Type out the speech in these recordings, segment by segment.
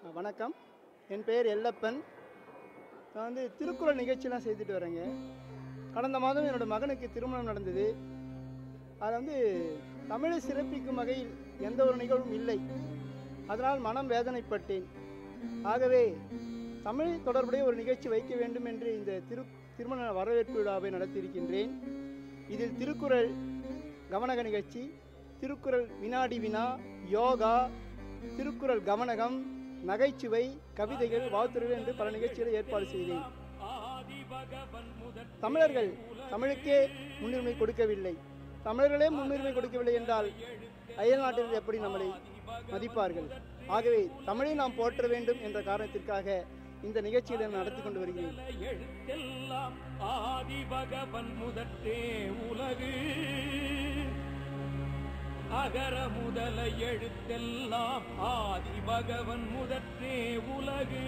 வணக்கம் என் பெயர் எல்லப்பன் நான் வந்து திருக்குறள் நிகழ்ச்சியெலாம் செய்துட்டு வரேங்க கடந்த மாதம் என்னோட மகனுக்கு திருமணம் நடந்தது அதில் வந்து தமிழை சிறப்பிக்கும் வகையில் எந்த ஒரு நிகழ்வும் இல்லை அதனால் மனம் வேதனைப்பட்டேன் ஆகவே தமிழ் தொடர்புடைய ஒரு நிகழ்ச்சி வைக்க வேண்டும் என்று இந்த திரு திருமண வரவேற்பு விழாவை நடத்தியிருக்கின்றேன் இதில் திருக்குறள் கவனக நிகழ்ச்சி திருக்குறள் வினாடி வினா யோகா திருக்குறள் கவனகம் நகைச்சுவை கவிதைகள் வாழ்த்துறைகள் என்று பல நிகழ்ச்சிகளை ஏற்பாடு செய்தேன் தமிழர்கள் தமிழுக்கே முன்னுரிமை கொடுக்கவில்லை தமிழர்களே முன்னுரிமை கொடுக்கவில்லை என்றால் அயல் நாட்டினர் எப்படி நம்மளை மதிப்பார்கள் ஆகவே தமிழை நாம் போற்ற வேண்டும் என்ற காரணத்திற்காக இந்த நிகழ்ச்சிகளை நான் நடத்தி கொண்டு வருகிறேன் எழுத்தெல்லாம் ஆதி பகவன் முதற்றே உலகு அகர முதல எழுத்தெல்லாம் ஆதி பகவன் முதற்றே உலகு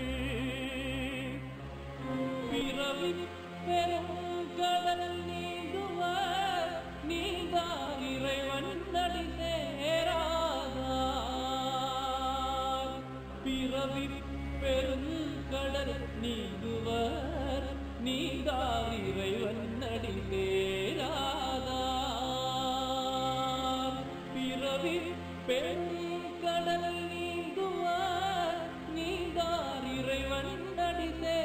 பிறவி பெரும் கடல் நீந்துவர் நீந்தான் இறைவன் நடி சேராதார் பிறவி பெருங்கடல் நீந்துவர் நீந்தார் இறைவன் நடி சேராதார் பிறவி பெருங்கடல் நீந்துவர் நீந்தார் இறைவன் நடி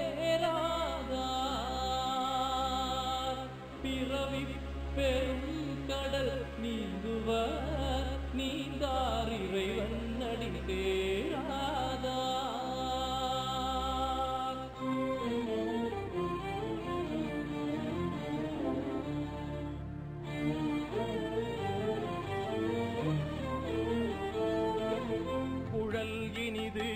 சேராதார் பிறவி பெரும் கடல் நீந்துவர் நீந்தார் இறைவன் நடி சேராதார் குழல் இனிது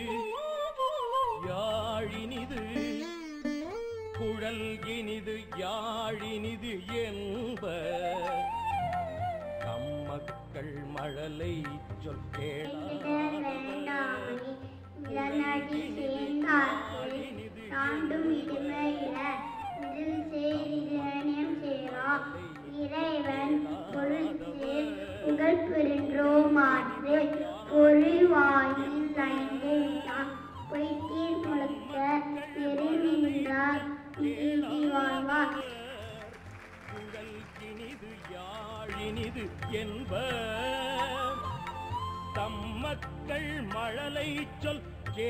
யாழினிது குழல் இனிது யாழினிது என்ப கம்மக்கள் மழலை சொல் வேண்டாமே உடனடி சேர்ந்தார்க்கு தாண்டும் இடுமையில இதில் சேரிதனியம் சேரா இறைவன் பொருள் சேர் புகழ் பெருன்றோமாற்று பொறிவாயில் ஐந்து விட்டான் பொய்த்தீர் முழுக்க பெருநின்றார் நீதி வாழ்வார் குழல் இனிது யாழினிது என்ப தம் மக்கள் மழலை சொல்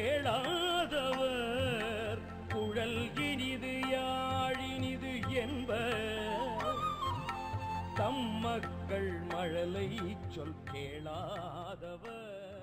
கேளாதவர் குழல் இனிது யாழினிது என்ப தம் மக்கள் மழலை சொல் கேளாதவர்